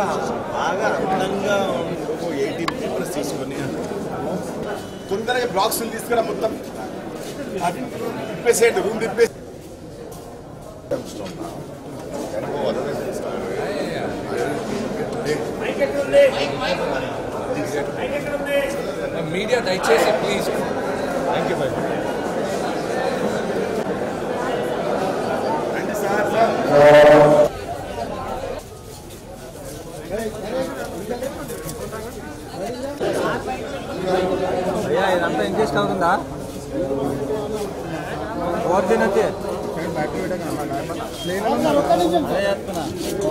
బాగా అందంగా eighteen papers తీసుకొని తొందరగా బ్లాక్స్ తీసుకురా మొత్తం తిప్పేసేయండి రూమ్ తిప్పేసి మీడియా దయచేసి ప్లీజ్ థ్యాంక్ యూ బాయ్ రండి సార్ సార్ అయ్యా ఇదంతా ఇంట్రెస్ట్ అవుతుందా ఓవర్ తినొచ్చి అదే చెప్తున్నా